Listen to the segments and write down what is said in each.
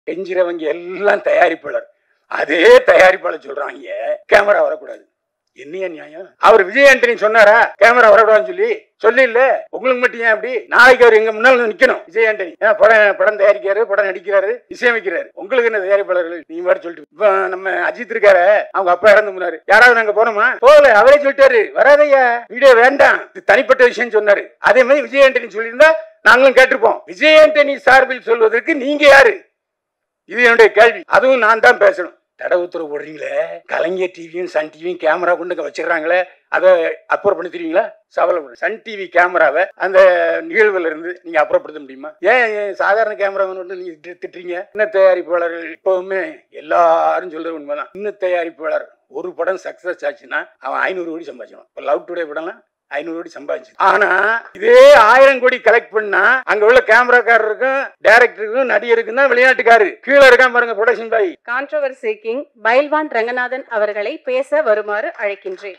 கெஞ்சிறவங்க எல்லாம் தயாரிப்பாளர் அதே தயாரிப்பாளர் சொல்றாங்க கேமரா வரக்கூடாது என்னையா நியாயம் அவர் விஜய் ஆண்டனி சொன்னாரா கேமரா வரக்கூடாதுன்னு சொல்லி சொல்லி இல்ல உங்களுக்கு மட்டும் ஏன் அப்படி நாளைக்கு அவர் எங்க முன்னால வந்து நிக்கணும் விஜய் ஆண்டனி ஏன் படம் படம் தயாரிக்கிறாரு படம் நடிக்கிறாரு இசையமைக்கிறாரு உங்களுக்கு என்ன தயாரிப்பாளர்கள் நீங்க மாதிரி சொல்லிட்டு இப்ப நம்ம அஜித் இருக்காரு அவங்க அப்பா இறந்து போனாரு யாராவது நாங்க போனோமா போகல அவரே சொல்லிட்டாரு வராதையா வீடியோ வேண்டாம் இது தனிப்பட்ட விஷயம் சொன்னாரு அதே மாதிரி விஜய் ஆண்டனி சொல்லியிருந்தா நாங்களும் கேட்டிருப்போம் விஜய் ஆண்டனி சார்பில் சொல்வதற்கு நீங்க யாரு இது என்னுடைய கேள்வி அதுவும் நான் தான் பேசணும் தடை உத்தரவு போடுறீங்களே கலைஞர் டிவியும் சன் டிவியும் கேமரா கொண்டு வச்சிடறாங்களே அதை அப்புறப்படுத்துறீங்களா சவலை சன் டிவி கேமராவை அந்த நிகழ்வுல இருந்து நீங்க அப்புறப்படுத்த முடியுமா ஏன் ஏன் சாதாரண கேமரா வந்து நீங்க திட்டு- திட்டுறீங்க இன்னும் தயாரிப்பாளர்கள் இப்பவுமே எல்லாரும் சொல்றது உண்மைதான் இன்னும் தயாரிப்பாளர் ஒரு படம் சக்சஸ் ஆச்சுன்னா அவன் ஐநூறு கோடி சம்பாதிச்சான் இப்போ லவ் டுடே படம்லாம் ஐநூறு கோடி சம்பாதிச்சு ஆனா இதே ஆயிரம் கோடி கலெக்ட் பண்ணா அங்க உள்ள கேமராக்காரருக்கும் டைரக்டருக்கும் நடிகருக்கும் தான் வெளிநாட்டுக்காரு கீழே இருக்கான் பாருங்க production boy controversy king Pailwan Ranganathan அவர்களை பேச வருமாறு அழைக்கின்றேன்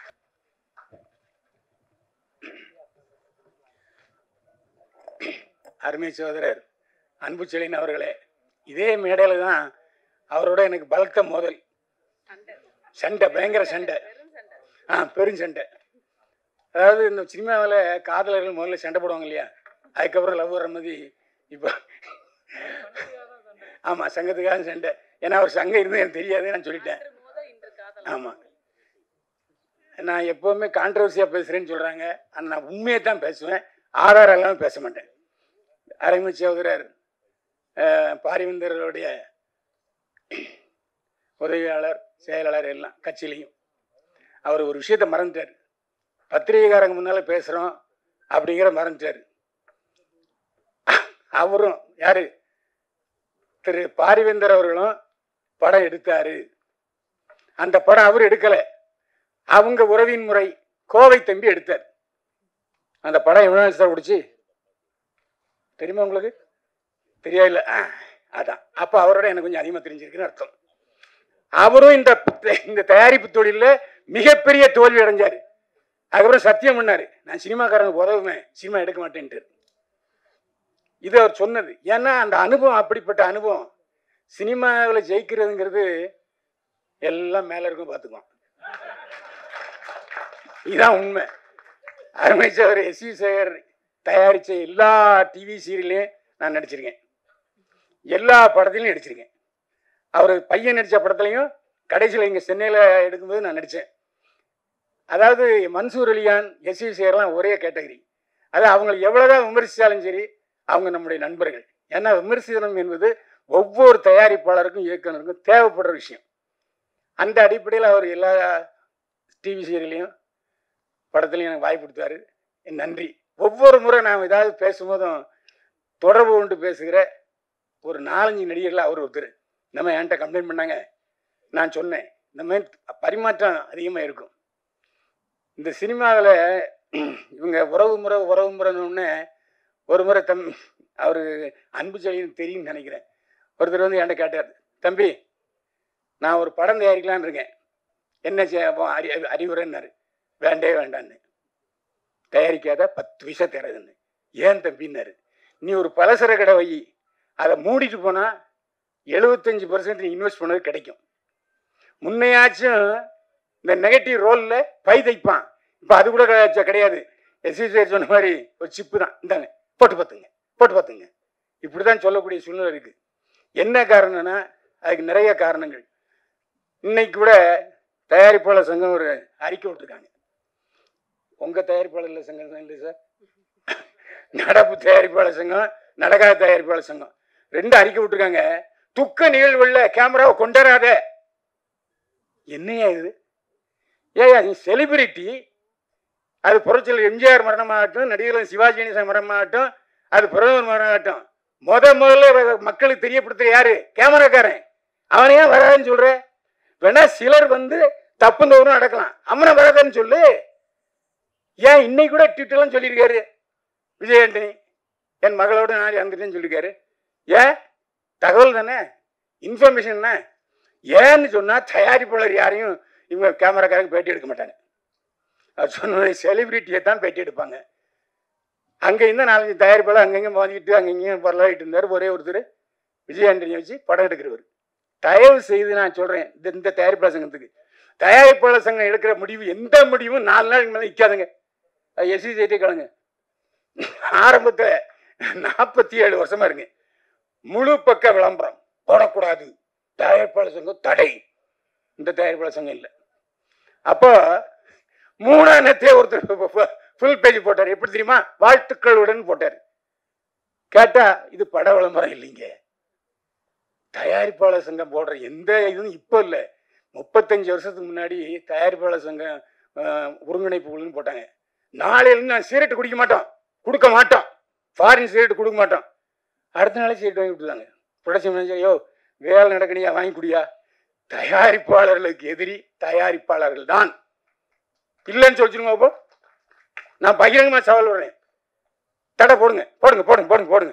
அருமை சகோதரர் அன்பு செழியன் அவர்களே இதே மேடையில தான் அவரோட எனக்கு பலத்த மோதல் சண்டை பயங்கர சண்டை ஆ பெருஞ்சண்டை அதாவது இந்த சினிமாவில் காதலர்கள் முதல்ல சண்டை போடுவாங்க இல்லையா அதுக்கப்புறம் லவ் வர மாதிரி இப்போ ஆமாம் சங்கத்துக்காக சண்டை ஏன்னா அவர் சங்கம் இருந்து எனக்கு தெரியாது நான் சொல்லிட்டேன் ஆமாம் நான் எப்போவுமே கான்ட்ரவர்சியாக பேசுகிறேன்னு சொல்கிறாங்க ஆனால் நான் உண்மையை தான் பேசுவேன் ஆதாரம் இல்லாமல் பேச மாட்டேன் அரைமை சகோதரர் அஹ், பாரிவேந்தருடைய உதவியாளர் செயலாளர் எல்லாம் கட்சியிலையும் அவர் ஒரு விஷயத்த மறந்துட்டார் பத்திரிகைக்காரங்க முன்னால பேசுகிறோம் அப்படிங்கிற மறந்துட்டார் அவரும் யாரு திரு பாரிவேந்தர் அவர்களும் படம் எடுத்தாரு அந்த படம் அவர் எடுக்கல அவங்க உறவின் முறை கோவை தம்பி எடுத்தார் அந்த படம் எவ்வளோ நாள் சார் ஓடிச்சு தெரியுமா உங்களுக்கு தெரியாது அதான் அப்போ அவரோட எனக்கு கொஞ்சம் அதிகமாக தெரிஞ்சிருக்குன்னு அர்த்தம் அவரும் இந்த இந்த தயாரிப்பு தொழிலில் மிகப்பெரிய தோல்வி அடைஞ்சார் அதுக்கப்புறம் சத்தியம் பண்ணாரு நான் சினிமாக்காரங்க உதவுவேன் சினிமா எடுக்க மாட்டேன்ட்டு இது அவர் சொன்னது ஏன்னா அந்த அனுபவம் அப்படிப்பட்ட அனுபவம் சினிமாவில் ஜெயிக்கிறதுங்கிறது எல்லாம் மேலே இருக்கும் பார்த்துக்குவோம் இதுதான் உண்மை அருமை சார் எஸ் வி சேகர் தயாரித்த எல்லா டிவி சீரியல்லையும் நான் நடிச்சிருக்கேன் எல்லா படத்துலையும் நடிச்சிருக்கேன் அவர் பையன் நடித்த படத்துலையும் கடைசியில் இங்கே சென்னையில் எடுக்கும்போது நான் நடித்தேன் அதாவது மன்சூர் அலியான் எஸ் வி சேகர்லாம் ஒரே கேட்டகரி அது அவங்களை எவ்வளோதான் விமர்சித்தாலும் சரி அவங்க நம்முடைய நண்பர்கள் ஏன்னா விமர்சனம் என்பது ஒவ்வொரு தயாரிப்பாளருக்கும் இயக்குனருக்கும் தேவைப்படுற விஷயம் அந்த அடிப்படையில் அவர் எல்லா டிவி சீரியலையும் படத்துலையும் எனக்கு வாய்ப்பு கொடுத்தாரு என் நன்றி ஒவ்வொரு முறை நான் ஏதாவது பேசும்போதும் தொடர்பு கொண்டு பேசுகிற ஒரு நாலஞ்சு நடிகர்கள் அவர் ஒருத்தர் இந்த மாதிரி என்கிட்ட கம்ப்ளைண்ட் பண்ணாங்க நான் சொன்னேன் இந்த மாதிரி பரிமாற்றம் அதிகமாக இருக்கும் இந்த சினிமாவில் இவங்க உறவு முறை உறவு முறைன்னு ஒரு முறை தம் அவர் அன்பு செழின்னு தெரியும்னு நினைக்கிறேன் ஒருத்தர் வந்து என்கிட்ட கேட்டார் தம்பி நான் ஒரு படம் தயாரிக்கலான்னு இருக்கேன் என்ன செய்ய அப்போ அறி அறிவுரைன்னாரு வேண்டே வேண்டான்னு தயாரிக்காத பத்து பைசா தராதுன்னு ஏன் தம்பின்னாரு நீ ஒரு பலசர கடை வை அதை மூடிட்டு போனால் எழுபத்தஞ்சு பர்சன்ட் நீ இன்வெஸ்ட் பண்ணது கிடைக்கும் முன்னையாச்சும் இந்த நெகட்டிவ் ரோலில் பை தைப்பான் இப்போ அது கூட கிடையாது கிடையாது எஸ்சி சார் சொன்ன மாதிரி ஒரு சிப்பு தான் இந்தாங்க போட்டு பார்த்துங்க போட்டு பார்த்துங்க இப்படி தான் சொல்லக்கூடிய சூழ்நிலை இருக்குது என்ன காரணம்னா அதுக்கு நிறைய காரணங்கள் இன்னைக்கு கூட தயாரிப்பாளர் சங்கம் ஒரு அறிக்கை விட்டுருக்காங்க உங்கள் தயாரிப்பாளர் சங்கம் தான் இல்லை சார் நடப்பு தயாரிப்பாளர் சங்கம் நடக்காத தயாரிப்பாளர் சங்கம் ரெண்டு அறிக்கை விட்டுருக்காங்க துக்க நிகழ்வுல கேமராவை கொண்டாடாத என்னையா இது ஏயா நீ செலிபிரிட்டி அது புரட்சியில் எம்ஜிஆர் மரணமாகட்டும் நடிகர்கள் சிவாஜி கணேசன் மரணமாகட்டும் அது பிரதமர் மரணமாகட்டும் முத முதல்ல மக்களுக்கு தெரியப்படுத்துற யாரு கேமராக்காரன் அவனை ஏன் வராதுன்னு சொல்ற வேணா சிலர் வந்து தப்பு தவறும் நடக்கலாம் அவனை வராதுன்னு சொல்லு ஏன் இன்னைக்கு கூட ட்விட்டர்லாம் சொல்லியிருக்காரு விஜய் ஆண்டனி என் மகளோட நான் இறந்துட்டேன்னு சொல்லியிருக்காரு ஏன் தகவல் தானே இன்ஃபர்மேஷன் தானே ஏன்னு சொன்னால் தயாரிப்பாளர் யாரையும் இவங்க கேமராக்காரங்க பேட்டி எடுக்க மாட்டாங்க அது சொன்னது செலிபிரிட்டியை தான் பேட்டி எடுப்பாங்க அங்கே இருந்த நாலஞ்சு தயாரிப்பாளர் அங்கங்கே வாங்கிட்டு அங்கங்கேயும் பரவாயிட்டு இருந்தார் ஒரே ஒருத்தர் விஜய் ஆண்டனி வச்சு படம் எடுக்கிறவர் தயவு செய்து நான் சொல்றேன் இந்த இந்த தயாரிப்பாளர் சங்கத்துக்கு தயாரிப்பாளர் சங்கம் எடுக்கிற முடிவு எந்த முடிவும் நாலு நாளைக்கு மேலே நிற்காதுங்க எஸ்சி சைட்டே கலங்க ஆரம்பத்தில் நாற்பத்தி ஏழு வருஷமா இருங்க முழு பக்க விளம்பரம் போடக்கூடாது தயாரிப்பாளர் சங்கம் தடை இந்த தயாரிப்பாளர் சங்கம் இல்லை அப்போ மூணாம் நேரத்தே ஒருத்தர் ஃபுல் பேஜ் போட்டார் எப்படி தெரியுமா வாழ்த்துக்களுடன் போட்டார் கேட்டா இது பட விளம்பரம் இல்லைங்க தயாரிப்பாளர் சங்கம் போடுற எந்த இதுவும் இப்போ இல்லை முப்பத்தஞ்சு வருஷத்துக்கு முன்னாடி தயாரிப்பாளர் சங்கம் அஹ், ஒருங்கிணைப்பு குழுன்னு போட்டாங்க நாளையில நான் சிகரெட் குடிக்க மாட்டோம் கொடுக்க மாட்டோம் ஃபாரின் சிகரெட் கொடுக்க மாட்டோம் அடுத்த நாளே சிகரெட் வாங்கி கொடுத்தாங்க ப்ரொடக்ஷன் மேனேஜர் யோ வேலை நடக்கணியா வாங்கி குடியா தயாரிப்பாளர்களுக்கு எதிரி தயாரிப்பாளர்கள் தான் இல்லைன்னு சொல்லிச்சுருங்க அப்போ நான் பகிரங்கமாக சவால் விடுறேன் தடை போடுங்க போடுங்க போடுங்க போடுங்க போடுங்க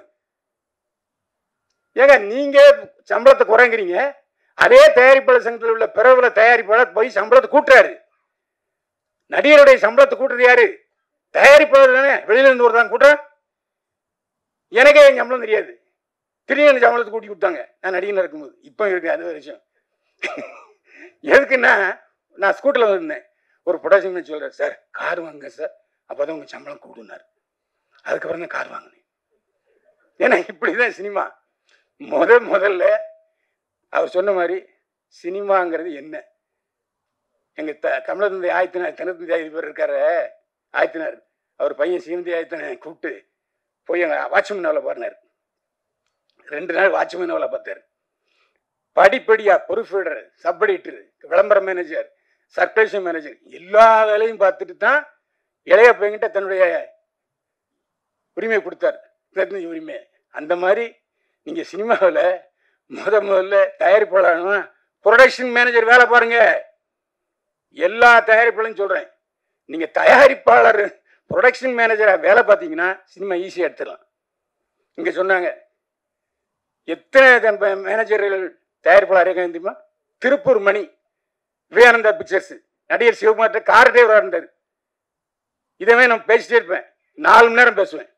ஏங்க நீங்க சம்பளத்தை குறைங்கிறீங்க அதே தயாரிப்பாளர் சங்கத்தில் உள்ள பிறகுல தயாரிப்பாளர் போய் சம்பளத்தை கூட்டுறாரு நடிகருடைய சம்பளத்தை கூட்டுறது யாரு தயாரிப்பாளர் தானே வெளியில இருந்து ஒருத்தான் கூட்டுறேன் எனக்கே என் சம்பளம் தெரியாது திடீர்னு சம்பளத்தை கூட்டி கொடுத்தாங்க நான் நடிகனாக இருக்கும்போது இப்போ இருக்கு அது ஒரு விஷயம் எதுக்குன்னா நான் ஸ்கூட்டரில் வந்திருந்தேன் ஒரு ப்ரொடக்ஷன் சொல்கிறேன் சார் கார் வாங்குங்க சார் அப்போ தான் உங்கள் சம்பளம் கூடுனார் அதுக்கப்புறம் தான் கார் வாங்கினேன் ஏன்னா இப்படி தான் சினிமா முத முதல்ல அவர் சொன்ன மாதிரி சினிமாங்கிறது என்ன எங்கள் த கமலத்தந்தை ஆயத்தினார் தனத்தந்தை அதிபர் இருக்காரு ஆயத்தினார் அவர் பையன் சீமந்தி ஆயத்தனை கூப்பிட்டு போய் எங்கள் வாட்ச்மேன் வேலை பாருனார் ரெண்டு நாள் வாட்ச்மேன் வேலை பார்த்தாரு படிப்படியா பொறுப்பு சப் எடிட்டர் விளம்பர மேனேஜர் சர்க்குலேஷன் மேனேஜர் எல்லா வேலையும் பார்த்துட்டு தான் இளைய பையன்கிட்ட தன்னுடைய உரிமை கொடுத்தார் பிரதிநிதி உரிமை அந்த மாதிரி நீங்க சினிமாவில் முத முதல்ல தயாரிப்பாளர் ப்ரொடக்ஷன் மேனேஜர் வேலை பாருங்க எல்லா தயாரிப்பாளரும் சொல்றேன் நீங்க தயாரிப்பாளர் ப்ரொடக்ஷன் மேனேஜரா வேலை பார்த்தீங்கன்னா சினிமா ஈஸியாக எடுத்துடலாம் இங்க சொன்னாங்க எத்தனை மேனேஜர்கள் தயாரிப்பாளர் இருக்காங்க தெரியுமா திருப்பூர் மணி விவேகானந்தா பிக்சர்ஸ் நடிகர் சிவகுமார்ட்ட கார் டிரைவராக இருந்தார் இதவே நான் பேசிட்டே இருப்பேன் நாலு மணி நேரம் பேசுவேன்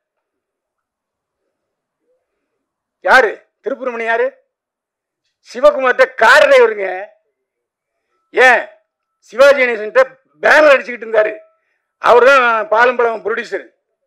யாரு திருப்பூர் மணி யாரு சிவகுமார்ட்ட கார் டிரைவருங்க ஏன் சிவாஜி கணேசன்ட்ட பேனர் அடிச்சுக்கிட்டு இருந்தாரு அவர் தான் பாலம்பழம் ப்ரொடியூசர்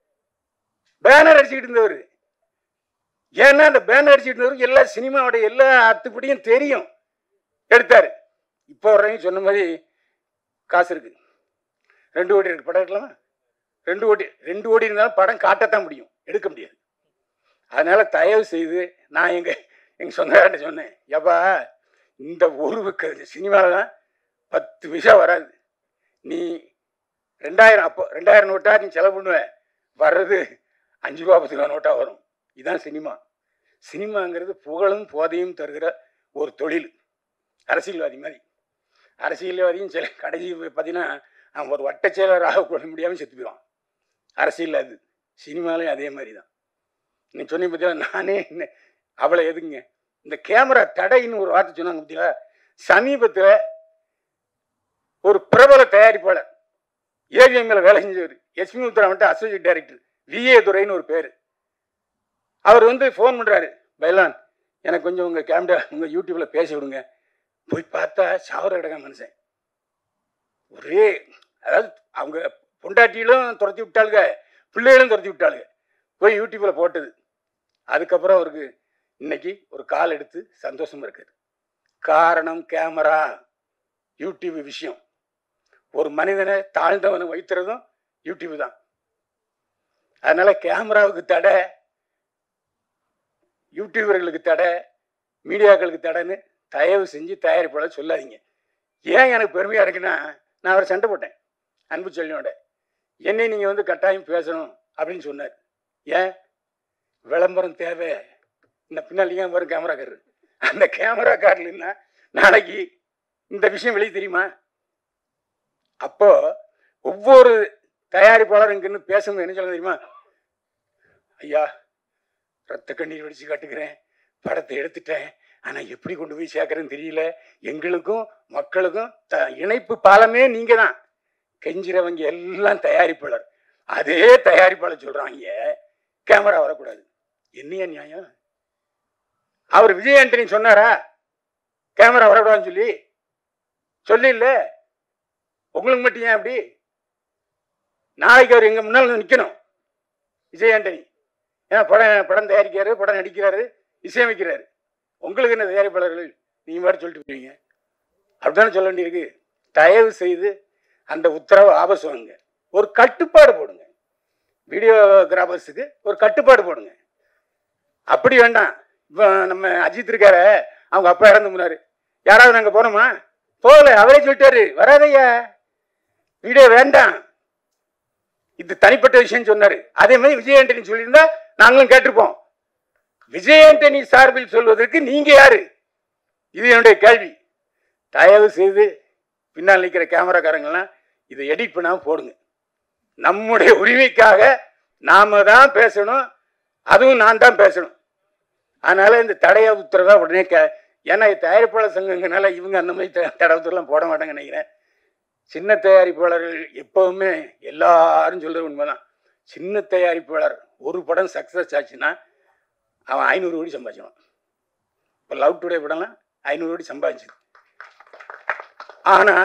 பேனர் அடிச்சுக்கிட்டு இருந்தவர் ஏன்னா அந்த பேனர் அடிச்சுட்டு இருந்தவர் எல்லா சினிமாவோட எல்லா அத்துப்படியும் தெரியும் எடுத்தாரு இப்போ வரையும் சொன்ன மாதிரி காசு இருக்கு ரெண்டு கோடி இருக்கு படம் எடுக்கலாமா ரெண்டு கோடி ரெண்டு கோடி இருந்தாலும் படம் காட்டத்தான் முடியும் எடுக்க முடியாது அதனால தயவு செய்து நான் எங்க எங்க சொந்தக்கார்ட்ட சொன்னேன் ஏப்பா இந்த ஒரு சினிமாவில் தான் பத்து பைசா வராது நீ ரெண்டாயிரம் அப்போ ரெண்டாயிரம் நோட்டா நீ செலவு பண்ணுவ வர்றது அஞ்சு ரூபா பத்து ரூபா நோட்டா வரும் இதுதான் சினிமா சினிமாங்கிறது புகழும் போதையும் தருகிற ஒரு தொழில் அரசியல்வாதி மாதிரி அரசியல்வாதியும் சில கடைசி பார்த்தீங்கன்னா அவன் ஒரு வட்ட செயலராக கொள்ள முடியாமல் செத்து போயிடுவான் அரசியல் அது சினிமாலையும் அதே மாதிரி தான் நீ சொன்ன பற்றியா நானே என்ன அவளை எதுங்க இந்த கேமரா தடைன்னு ஒரு வார்த்தை சொன்னாங்க பத்தியா சமீபத்தில் ஒரு பிரபல தயாரிப்பாளர் ஏவிஎம்ல வேலை செஞ்சவர் எஸ்மி உத்தரா வந்துட்டு அசோசியேட் டைரக்டர் விஏ துரைன்னு ஒரு பேர் அவர் வந்து ஃபோன் பண்ணுறாரு பைலான் எனக்கு கொஞ்சம் உங்கள் கேமரா உங்கள் யூடியூப்பில் பேச விடுங்க போய் பார்த்தா சாவர கிடக்க மனுஷன் ஒரே அதாவது அவங்க பொண்டாட்டியிலும் துரத்தி விட்டாளுங்க பிள்ளைகளும் துரத்தி விட்டாளுங்க போய் யூடியூப்பில் போட்டது அதுக்கப்புறம் அவருக்கு இன்னைக்கு ஒரு கால் எடுத்து சந்தோஷமா இருக்காரு காரணம் கேமரா யூடியூப் விஷயம் ஒரு மனிதனை தாழ்ந்தவனை வைத்துறதும் யூடியூப் தான் அதனால கேமராவுக்கு தடை யூடியூபர்களுக்கு தடை மீடியாக்களுக்கு தடைன்னு தயவு செஞ்சு தயாரிப்பாளர் சொல்லாதீங்க ஏன் எனக்கு பெருமையாக இருக்குன்னா நான் அவரை சண்டை போட்டேன் அன்பு செல்லியோட என்னை நீங்கள் வந்து கட்டாயம் பேசணும் அப்படின்னு சொன்னார் ஏன் விளம்பரம் தேவை இந்த பின்னால் ஏன் வரும் கேமராக்காரர் அந்த கேமராக்காரர் இல்லைன்னா நாளைக்கு இந்த விஷயம் வெளியே தெரியுமா அப்போ ஒவ்வொரு தயாரிப்பாளரும் இங்கன்னு பேசணும் என்ன சொல்ல தெரியுமா ஐயா ரத்த கண்ணீர் வடிச்சு காட்டுக்கிறேன் படத்தை எடுத்துட்டேன் ஆனா எப்படி கொண்டு போய் சேர்க்கறேன்னு தெரியல எங்களுக்கும் மக்களுக்கும் த இணைப்பு பாலமே நீங்க தான் கெஞ்சிறவங்க எல்லாம் தயாரிப்பாளர் அதே தயாரிப்பாளர் சொல்றாங்க கேமரா வரக்கூடாது என்னையா நியாயம் அவர் விஜய் ஆண்டனி சொன்னாரா கேமரா வரக்கூடாதுன்னு சொல்லி சொல்லி இல்ல உங்களுக்கு மட்டும் ஏன் அப்படி நாளைக்கு அவர் எங்க முன்னால் வந்து நிக்கணும் விஜய் ஆண்டனி ஏன்னா படம் படம் தயாரிக்கிறாரு படம் நடிக்கிறாரு இசையமைக்கிறாரு உங்களுக்கு என்ன தயாரிப்பாளர்கள் நீங்க மாதிரி சொல்லிட்டு போவீங்க அப்படித்தானே சொல்ல வேண்டியிருக்கு தயவு செய்து அந்த உத்தரவு ஆபஸ் வாங்குங்க ஒரு கட்டுப்பாடு போடுங்க வீடியோகிராஃபர்ஸுக்கு ஒரு கட்டுப்பாடு போடுங்க அப்படி வேண்டாம் இப்போ நம்ம அஜித் இருக்கார அவங்க அப்பா இறந்து போனாரு யாராவது நாங்கள் போனோமா போகல அவரே சொல்லிட்டாரு வராதையா வீடியோ வேண்டாம் இது தனிப்பட்ட விஷயம் சொன்னாரு அதே மாதிரி விஜய் ஆண்டனி சொல்லியிருந்தா நாங்களும் கேட்டிருப்போம் விஜய் ஆண்டனி சார்பில் சொல்வதற்கு நீங்க யாரு இது என்னுடைய கேள்வி தயவு செய்து பின்னால் நிற்கிற கேமராக்காரங்கெல்லாம் இதை எடிட் பண்ணாம போடுங்க நம்முடைய உரிமைக்காக நாம தான் பேசணும் அதுவும் நான் தான் பேசணும் அதனால இந்த தடைய உத்தரவை உடனே கே ஏன்னா இது தயாரிப்பாளர் சங்கங்கனால இவங்க அந்த மாதிரி த- தடை உத்தரவுலாம் போட மாட்டாங்கன்னு நினைக்கிறேன் சின்ன தயாரிப்பாளர்கள் எப்பவுமே எல்லாரும் சொல்றது உண்மைதான் சின்ன தயாரிப்பாளர் ஒரு படம் சக்ஸஸ் ஆச்சுன்னா அவன் ஐநூறு கோடி சம்பாதிச்சிடுவான் இப்போ லவ் டுடே படம்லாம் ஐநூறு கோடி சம்பாதிச்சது ஆனா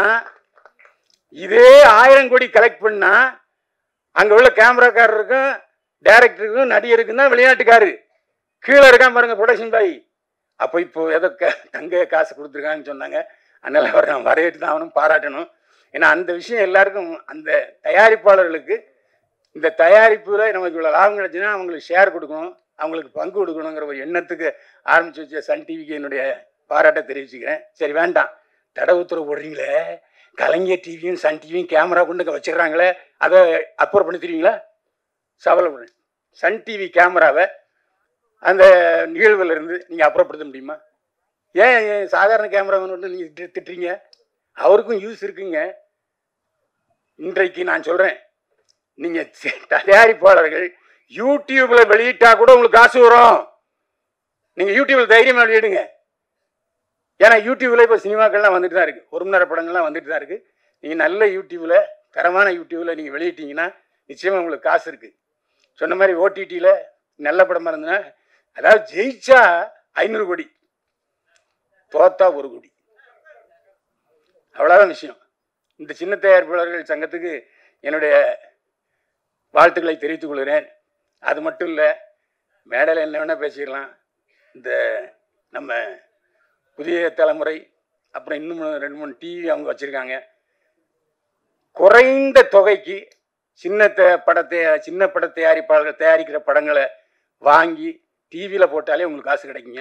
இதே ஆயிரம் கோடி கலெக்ட் பண்ணா அங்க உள்ள கேமராக்காரருக்கும் டைரக்டருக்கும் நடிகருக்கும் தான் வெளிநாட்டுக்காரு கீழே இருக்கான் பாருங்க ப்ரொடக்ஷன் பாய் அப்போ இப்போ ஏதோ க- தங்க காசு கொடுத்துருக்காங்கன்னு சொன்னாங்க அதனால அவர் நான் வரவேற்று தான் அவனும் பாராட்டணும் ஏன்னா அந்த விஷயம் எல்லாருக்கும் அந்த தயாரிப்பாளர்களுக்கு இந்த தயாரிப்புல நமக்கு இவ்வளோ லாபம் கிடைச்சுன்னா அவங்களுக்கு ஷேர் கொடுக்கணும் அவங்களுக்கு பங்கு கொடுக்கணுங்கிற ஒரு எண்ணத்துக்கு ஆரம்பிச்சு வச்ச சன் டிவிக்கு என்னுடைய பாராட்டை தெரிவிச்சுக்கிறேன் சரி வேண்டாம் தடை உத்தரவு போடுறீங்களே கலைஞர் டிவியும் சன் டிவியும் கேமரா கொண்டு வச்சிடுறாங்களே அதை அப்புறப்படுத்திடுவீங்களா சவலை சன் டிவி கேமராவை அந்த நிகழ்வுல இருந்து நீங்க அப்புறப்படுத்த முடியுமா ஏன் ஏன் சாதாரண கேமரா மட்டும் நீங்க திட்டு- திட்டுறீங்க அவருக்கும் யூஸ் இருக்குங்க இன்றைக்கு நான் சொல்றேன் நீங்க சி- தயாரிப்பாளர்கள் யூடியூப்ல வெளியிட்டா கூட உங்களுக்கு காசு வரும் நீங்க யூடியூப்ல தைரியமா வெளியிடுங்க ஏன்னா யூடியூப்ல இப்போ சினிமாக்கள்லாம் வந்துட்டு தான் இருக்கு ஒரு மணி நேர படங்கள்லாம் வந்துட்டு தான் இருக்கு நீங்க நல்ல யூடியூப்ல தரமான யூடியூப்ல நீங்க வெளியிட்டீங்கன்னா நிச்சயமா உங்களுக்கு காசு இருக்கு சொன்ன மாதிரி ஓடிடியில் நல்ல படமா இருந்ததுன்னா அதாவது ஜெயிச்சா ஐநூறு கோடி தோத்தா ஒரு கோடி அவ்வளோதான் விஷயம் இந்த சின்ன தயாரிப்பாளர்கள் சங்கத்துக்கு என்னுடைய வாழ்த்துக்களை தெரிவித்துக் கொள்கிறேன் அது மட்டும் இல்லை மேடையில் என்ன வேணால் பேசிக்கலாம் இந்த நம்ம புதிய தலைமுறை அப்புறம் இன்னும் ரெண்டு மூணு டிவி அவங்க வச்சுருக்காங்க குறைந்த தொகைக்கு சின்ன த படத்தை சின்ன பட தயாரிப்பாளர்கள் தயாரிக்கிற படங்களை வாங்கி டிவியில் போட்டாலே உங்களுக்கு காசு கிடைக்குங்க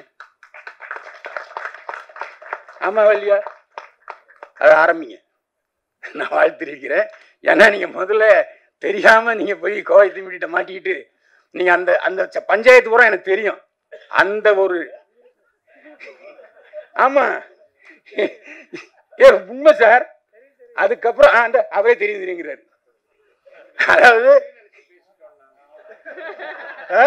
ஆமாம் இல்லையா அதை ஆரம்பிங்க நான் வாழ்த்திருக்கிறேன் ஏன்னா நீங்கள் முதல்ல தெரியாமல் நீங்கள் போய் கோவை திரும்பிட்ட மாட்டிக்கிட்டு நீங்கள் அந்த அந்த ச- பஞ்சாயத்து பூரா எனக்கு தெரியும் அந்த ஒரு ஆமாம் ஏ உண்மை சார் அதுக்கப்புறம் ஆ, அந்த அவரே தெரியும் தெரியுங்கிறாரு அதாவது ஆ?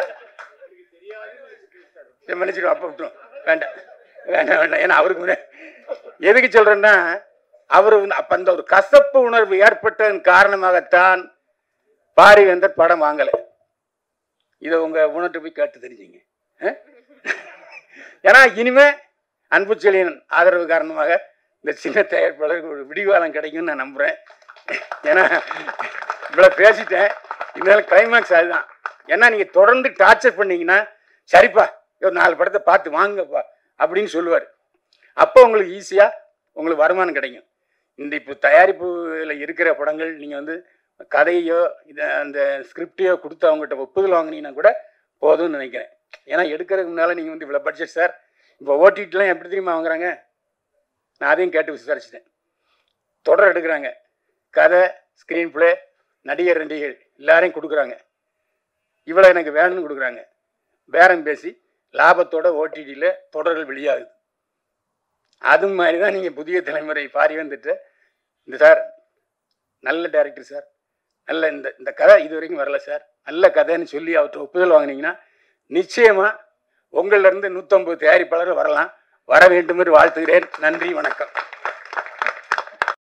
சரி, மன்னிச்சிடும் அப்போ விட்டுரும் வேண்டாம் வேண்டாம் வேண்டாம் ஏன்னா அவருக்கு முன்ன- எதுக்கு சொல்றேன்னா அவர் அப்ப அந்த ஒரு கசப்பு உணர்வு ஏற்பட்டதன் காரணமாகத்தான் பாரிவேந்தர் படம் வாங்கலை இதை உங்க உணர்ட்டு போய் கேட்டு தெரிஞ்சுங்க ஆ? ஏன்னா இனிமே அன்பு செழியன் ஆதரவு காரணமாக இந்த சின்ன தயாரிப்பாளருக்கு ஒரு விடிவாளம் கிடைக்கும்னு நான் நம்புறேன் ஏன்னா இவ்வளோ பேசிட்டேன் இருந்தாலும் கிளைமேக்ஸ் அதுதான் ஏன்னா நீங்கள் தொடர்ந்து டார்ச்சர் பண்ணீங்கன்னா சரிப்பா ஒரு நாலு படத்தை பார்த்து வாங்கப்பா அப்படின்னு சொல்லுவார் அப்போ உங்களுக்கு ஈஸியாக உங்களுக்கு வருமானம் கிடைக்கும் இந்த இப்போ தயாரிப்புல இருக்கிற படங்கள் நீங்கள் வந்து கதையோ இதை அந்த ஸ்கிரிப்டையோ கொடுத்து அவங்ககிட்ட ஒப்புதல் வாங்கினீங்கன்னா கூட போதும்னு நினைக்கிறேன் ஏன்னா எடுக்கிறதுக்கு முன்னால் நீங்கள் வந்து இவ்வளோ பட்ஜெட் சார் இப்போ ஓடிடிலாம் எப்படி தெரியுமா வாங்குறாங்க நான் அதையும் கேட்டு விசாரிச்சிட்டேன் தொடர் எடுக்கிறாங்க கதை ஸ்க்ரீன் ப்ளே நடிகர் நடிகைகள் எல்லாரையும் கொடுக்குறாங்க இவ்வளோ எனக்கு வேணும்னு கொடுக்குறாங்க பேரம் பேசி லாபத்தோட ஓடிடியில் தொடர்கள் வெளியாகுது அது மாதிரி தான் நீங்கள் புதிய தலைமுறை பாரி வந்துட்டு இந்த சார் நல்ல டைரக்டர் சார் நல்ல இந்த இந்த கதை இது வரைக்கும் வரல சார் நல்ல கதைன்னு சொல்லி அவர்கிட்ட ஒப்புதல் வாங்குனீங்கன்னா நிச்சயமாக உங்களிலிருந்து நூற்றம்பது தயாரிப்பாளர்கள் வரலாம் வர வேண்டும் என்று வாழ்த்துகிறேன் நன்றி வணக்கம்